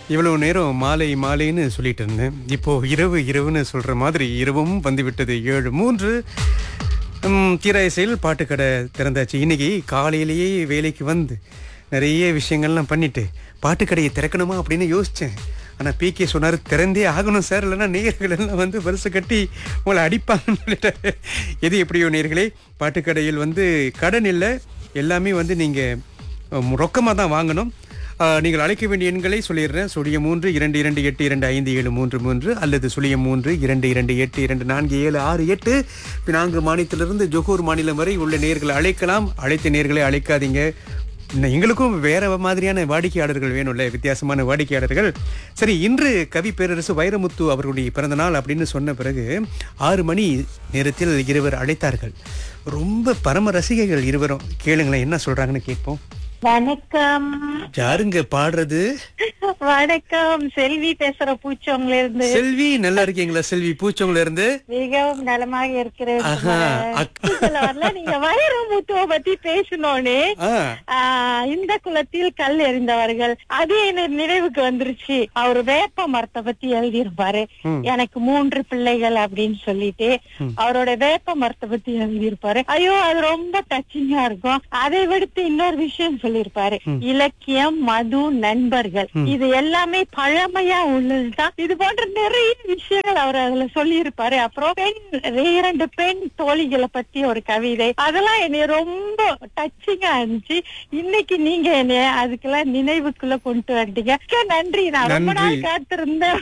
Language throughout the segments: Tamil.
இவ்வளவு நேரம் மாலை மாலைன்னு சொல்லிட்டு இருந்தேன் இப்போ இரவு இரவுன்னு சொல்ற மாதிரி இரவும் வந்துவிட்டது ஏழு மூன்று ம், தீராயசையில் பாட்டுக்கடை திறந்தாச்சு இன்னைக்கு காலையிலேயே வேலைக்கு வந்து நிறைய விஷயங்கள்லாம் பண்ணிட்டு பாட்டுக்கடையை திறக்கணுமா அப்படின்னு யோசிச்சேன் ஆனால் பிகே சொன்னார் திறந்தே ஆகணும் சார் இல்லைன்னா நேயர்கள் எல்லாம் வந்து வருஷம் கட்டி உங்களை அடிப்பாங்கன்னு சொல்லிட்டாரு எது எப்படியோ நேயர்களே பாட்டுக்கடையில் வந்து கடன் இல்லை எல்லாமே வந்து நீங்கள் ரொக்கமாக தான் வாங்கணும் ஆஹ், நீங்கள் அழைக்க வேண்டிய எண்களை சொல்லிடுறேன் சுழியம் மூன்று இரண்டு இரண்டு எட்டு இரண்டு ஐந்து ஏழு மூன்று மூன்று அல்லது சுழியம் மூன்று இரண்டு இரண்டு எட்டு இரண்டு நான்கு ஏழு ஆறு எட்டு பினாங்கு மாநிலத்திலிருந்து ஜொகூர் மாநிலம் வரை உள்ள நேர்களை அழைக்கலாம் அழைத்த நேர்களை அழைக்காதீங்க இன்னும் எங்களுக்கும் வேற மாதிரியான வாடிக்கையாளர்கள் வேணும்ல வித்தியாசமான வாடிக்கையாளர்கள் சரி இன்று கவி பேரரசு வைரமுத்து அவர்களுடைய பிறந்த நாள் அப்படின்னு சொன்ன பிறகு ஆறு மணி நேரத்தில் இருவர் அழைத்தார்கள் ரொம்ப பரம ரசிகைகள் இருவரும் கேளுங்களேன் என்ன சொல்றாங்கன்னு கேட்போம் வணக்கம் யாருங்க பாடுறது வணக்கம் செல்வி பேசுற பூச்சவங்கள இருந்து செல்வி நல்லா இருக்கீங்களா செல்வி பூச்சவங்கள இருந்து மிகவும் நலமாக இருக்கிறேன் ஆஹா, அக்- இதுல வரல நீங்க வைரமுத்துவ பத்தி பேசணும்னு ஆ, ஆஹ், இந்த குலத்தில் கல் எறிந்தவர்கள் அது எனக்கு நினைவுக்கு வந்துருச்சு அவர் வேப்ப மரத்தை பத்தி எழுதியிருப்பாரு எனக்கு மூன்று பிள்ளைகள் அப்படின்னு சொல்லிட்டு அவரோட வேப்ப மரத்தை பத்தி எழுதியிருப்பாரு ஐயோ அது ரொம்ப டச்சிங்கா இருக்கும் அதை விடுத்து இன்னொரு விஷயம் சொல்லியிருப்பாரு இலக்கியம் மது நண்பர்கள் இது எல்லாமே பழமையா உள்ளதுதான் இது போன்ற நிறைய விஷயங்கள் அவர் அதுல சொல்லியிருப்பாரு அப்புறம் பெண் இரண்டு பெண் தோழிகளை பத்தி ஒரு கவிதை அதெல்லாம் என்னைய ரொம்ப டச்சிங்கா இருந்துச்சு இன்னைக்கு நீங்க என்னைய அதுக்கெல்லாம் நினைவுக்குள்ள கொண்டு வந்துட்டீங்க மிக்க நன்றி நான் ரொம்ப நன்றி. நாள் காத்திருந்தேன்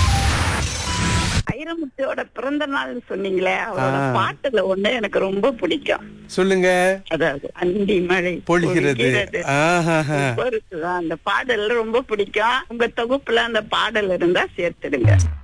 வைரமுத்துவோட பிறந்த நாள் சொன்னீங்களே அவரோட ஆ. பாட்டுல ஒண்ணு எனக்கு ரொம்ப பிடிக்கும் சொல்லுங்க அதாவது அந்தி மழை பொழிகிறது ஆஹாஹா. ரொம்ப இருக்குதா. அந்த பாடல் ரொம்ப பிடிக்கும் உங்க தொகுப்புல அந்த பாடல் இருந்தா சேர்த்துடுங்க